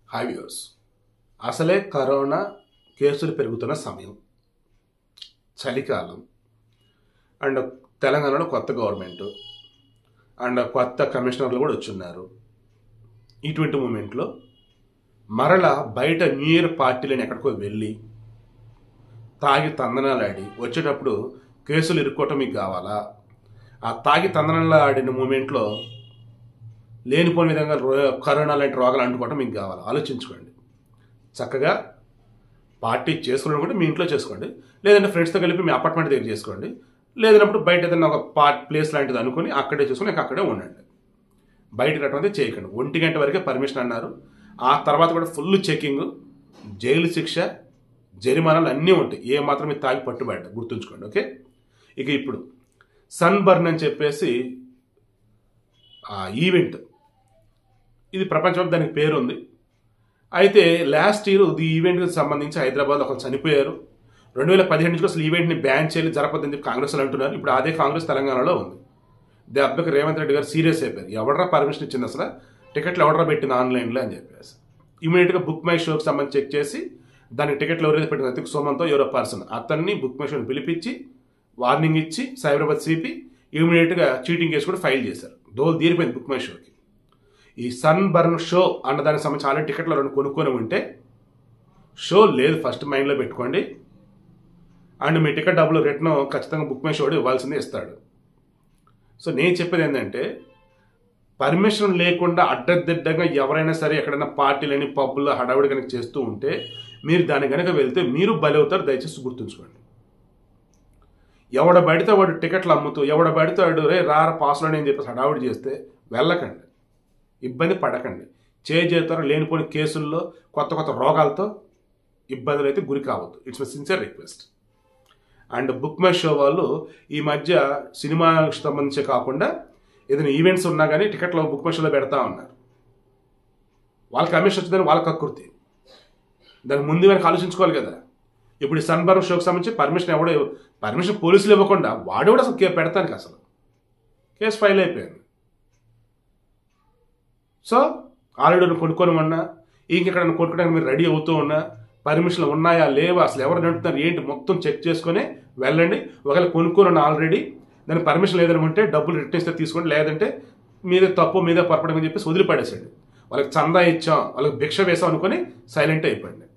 hi viewers అసలే corona కేసులు పెరుగుతున్న సమయం చలికాలం అండ్ తెలంగాణలో కొత్త గవర్నమెంట్ అండ్ కొత్త కమిషనర్లు కూడా వచ్చున్నారు ఇటువంటి మూమెంట్లో మరల బయట న్యూ ఇయర్ పార్టీలను ఎక్కడికో వెళ్ళి తాగి తందనాలాడి వచ్చేటప్పుడు కేసులు ఇరుక్కోవటం మీకు కావాలా ఆ తాగి తందనాలు ఆడిన మూమెంట్లో లేనిపోని విధంగా రో- కరోనా లాంటి రోగాలు అంటుకోవటం మీకు కావాలి ఆలోచించుకోండి చక్కగా పార్టీ చేసుకోవాలనుకుంటే మీ ఇంట్లో చేసుకోండి లేదంటే ఫ్రెండ్స్తో కలిపి మీ అపార్ట్మెంట్ దగ్గర చేసుకోండి లేదన్నప్పుడు బయట ఏదైనా ఒక పార్ట్ ప్లేస్ లాంటిది అనుకుని అక్కడే చేసుకుని ఇంకా అక్కడే ఉండండి బయట రకం చేయకండి ఒంటి గంట వరకే పర్మిషన్ అన్నారు ఆ తర్వాత కూడా ఫుల్ చెకింగ్ జైలు శిక్ష జరిమానాలు అన్నీ ఉంటాయి ఏ మాత్రం మీరు తాగి పట్టుబడ్డ గుర్తుంచుకోండి ఓకే ఇక ఇప్పుడు సన్ బర్న్ అని చెప్పేసి ఆ ఈవెంట్ ఇది ప్రపంచంలో దానికి పేరు ఉంది అయితే లాస్ట్ ఇయర్ ఈ ఈవెంట్కి సంబంధించి హైదరాబాద్ ఒకరు చనిపోయారు రెండు వేల పదిహేను నుంచి అసలు ఈవెంట్ని బ్యాన్ చేయాలి జరపద్దని చెప్పి కాంగ్రెస్ వాళ్ళు అంటున్నారు ఇప్పుడు అదే కాంగ్రెస్ తెలంగాణలో ఉంది దెబ్బకి రేవంత్ రెడ్డి గారు సీరియస్ అయిపోయారు ఎవడరా పర్మిషన్ ఇచ్చింది అసలు టికెట్లు ఎవడరా పెట్టింది ఆన్లైన్లో అని చెప్పేసి ఇమీడియట్గా బుక్ మై షోకి సంబంధించి చెక్ చేసి దానికి టికెట్లు ఎవరైతే పెట్టిన అతికి సోమంతో ఎవరో పర్సన్ అతన్ని బుక్ మై షోని పిలిపించి వార్నింగ్ ఇచ్చి సైబరాబాద్ సిపి ఇమీడియట్గా చీటింగ్ కేసు కూడా ఫైల్ చేశారు దోలు తీరిపోయింది బుక్ మై షోకి ఈ సన్ బర్న్ షో అన్న దానికి సంబంధించి ఆల్రెడీ టికెట్లు రెండు కొనుక్కొని ఉంటే షో లేదు ఫస్ట్ మైండ్లో పెట్టుకోండి అండ్ మీ టికెట్ డబ్బులు రిటర్న్ ఖచ్చితంగా బుక్ మై షో ఇవ్వాల్సిందే ఇస్తాడు సో నేను చెప్పేది ఏంటంటే పర్మిషన్ లేకుండా అడ్డదిడ్డంగా ఎవరైనా సరే ఎక్కడైనా పార్టీలని పబ్బుల్లో హడావిడి కనుక చేస్తూ ఉంటే మీరు దాని కనుక వెళ్తే మీరు బలవుతారు దయచేసి గుర్తుంచుకోండి ఎవడ పడితే వాడు టికెట్లు అమ్ముతూ ఎవడ పడితే వాడు రే రార పాసులని అని చెప్పేసి హడావిడి చేస్తే వెళ్ళకండి ఇబ్బంది పడకండి చేజేతారు లేనిపోని కేసుల్లో కొత్త కొత్త రోగాలతో ఇబ్బందులు అయితే గురి కావద్దు it's my sincere request and Book My Show వాళ్ళు ఈ మధ్య సినిమాకి సంబంధించే కాకుండా ఏదైనా ఈవెంట్స్ ఉన్నా కానీ టికెట్లో బుక్ మై షోలో పెడతా ఉన్నారు వాళ్ళకి కమిషన్ వచ్చిందని వాళ్ళకి కక్కుర్తి దానికి ముందు వెనక ఆలోచించుకోవాలి కదా ఇప్పుడు ఈ సన్బర్న్ షోకి సంబంధించి పర్మిషన్ ఎవడో పర్మిషన్ పోలీసులు ఇవ్వకుండా వాడు కూడా అసలు కే- పెడతానికి అసలు కేసు ఫైల్ అయిపోయింది సో ఆల్రెడీ కొనుక్కొని ఉన్నా ఇంకెక్కడైనా కొనుక్కోవడానికి మీరు రెడీ అవుతూ ఉన్నా పర్మిషన్లు ఉన్నాయా లేవా అసలు ఎవరు నడుపుతున్నారు ఏంటి మొత్తం చెక్ చేసుకొని వెళ్ళండి ఒకవేళ కొనుక్కొని ఉన్న ఆల్రెడీ దాని పర్మిషన్ లేదని ఉంటే డబ్బులు రిటర్న్ ఇస్తే తీసుకోండి లేదంటే మీదే తప్పు మీదే పొరపడం అని చెప్పేసి వదిలిపడేసండి వాళ్ళకి చందా ఇచ్చాం వాళ్ళకి భిక్ష వేసాం అనుకొని సైలెంట్ అయిపోయింది